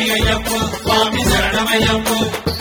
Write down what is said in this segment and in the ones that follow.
అయ్యప్పో స్వామి శరణమయ్యప్పో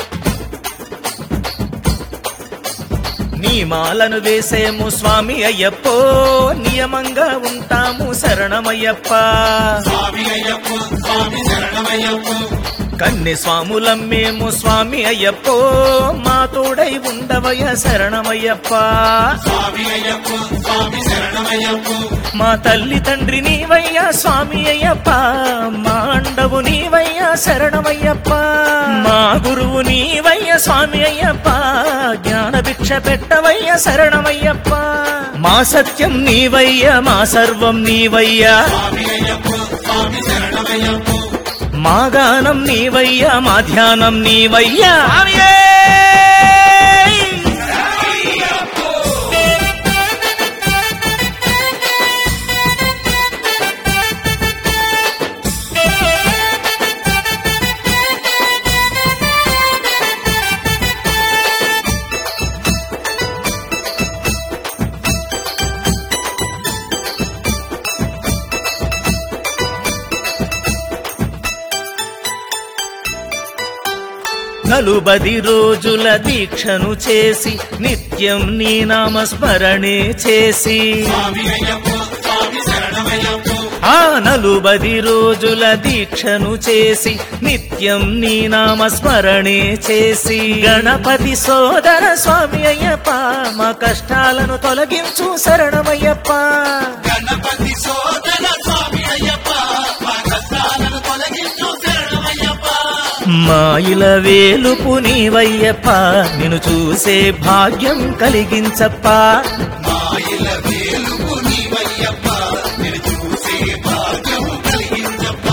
నీ మాలను వేసేము స్వామి అయ్యప్పో నియమంగా ఉంటాము శరణమయ్యప్ప స్వామి అయ్యప్పో స్వామి శరణమయ్యప్పో కన్నె స్వాములమ్మేము స్వామి అయ్యప్పో మా తోడై ఉండవయ్య శరణమయ్యప్ప స్వామి అయ్యప్పో స్వామి శరణమయ్యప్పో మా తల్లి తండ్రి నీవయ్యా స్వామి అయ్యప్ప మా అండవు నీవయ్యా శరణమయ్యప్ప మా గురువు నీవయ్య స్వామి అయ్యప్ప జ్ఞాన భిక్ష పెట్టవయ్య శరణమయ్యప్ప మా సత్యం నీవయ్య మా సర్వం నీవయ్యా స్వామి అయ్యప్పో స్వామి శరణమయ్యప్పో మా గానం నీవయ్యా మా ధ్యానం నీవయ్యా నలుబది రోజుల దీక్షను చేసి నిత్యం నీ నామస్మరణే చేసి స్వామి అయ్యప్పో స్వామి శరణమయ్యప్పో ఆ నలుబది రోజుల దీక్షను చేసి నిత్యం నీ నామస్మరణే చేసి గణపతి సోదర స్వామి అయ్యప్ప మా కష్టాలను తొలగించు శరణమయ్యప్ప గణపతి సోదర స్వామి అయ్యప్ప మా కష్టాలను తొలగించు శరణమయ్యప్ప మాయిల వేలుపు నీవయ్యప్ప నిన్ను చూసే భాగ్యం కలిగించప్ప మాయిల వేలుపు నీవయ్యప్ప నేను చూసే భాగ్యము కలిగించప్ప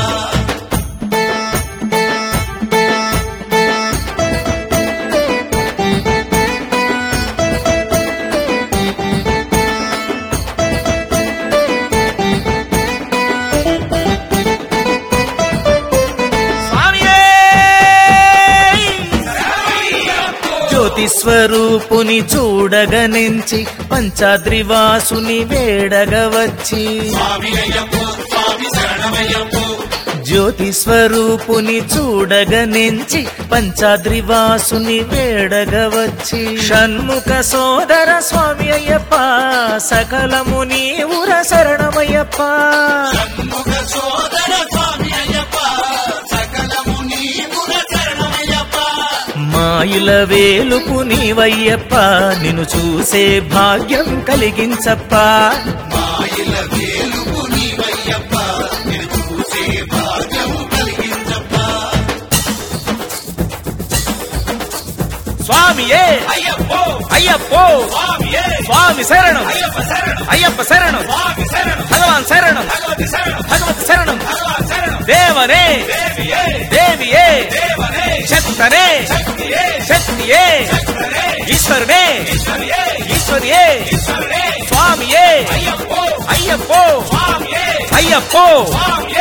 జ్యోతి స్వరూపుని చూడగనించి పంచాద్రివాసుని వేడగ వచ్చి స్వామి అయ్యప్ప స్వామి శరణమయ్యప్ప జ్యోతి స్వరూపుని చూడగనించి పంచాద్రివాసుని వేడగ వచ్చి షణ్ముఖ సోదర స్వామి అయ్యప్ప సకలము నీవుర శరణమయ్యప్ప షణ్ముఖ సోదర స్వామి అయ్యప్ప సకలము నీవుర శరణమయ్యప్ప మాయిల వేలుపు నీవయ్యప్ప నిన్ను చూసే భాగ్యం కలిగించప్ప మాయిల వేలుపు నీవయ్యప్ప నేను చూసే భాగ్యము కలిగించప్ప స్వామియే అయ్యప్పో అయ్యప్పో స్వామియే స్వామి శరణం అయ్యప్ప శరణం అయ్యప్ప శరణం స్వామి శరణం భగవాన్ శరణం భగవతి శరణం భగవత్ శరణం భగవాన్ శరణం దేవనే దేవియే దేవియే దేవనే శక్తనే శక్తియే శక్తియే శక్తనే ఈశ్వరుడే ఈశ్వరియే ఈశ్వరియే ఈశ్వరుడే స్వామియే అయ్యప్పో అయ్యప్పో స్వామియే అయ్యప్పో స్వామియే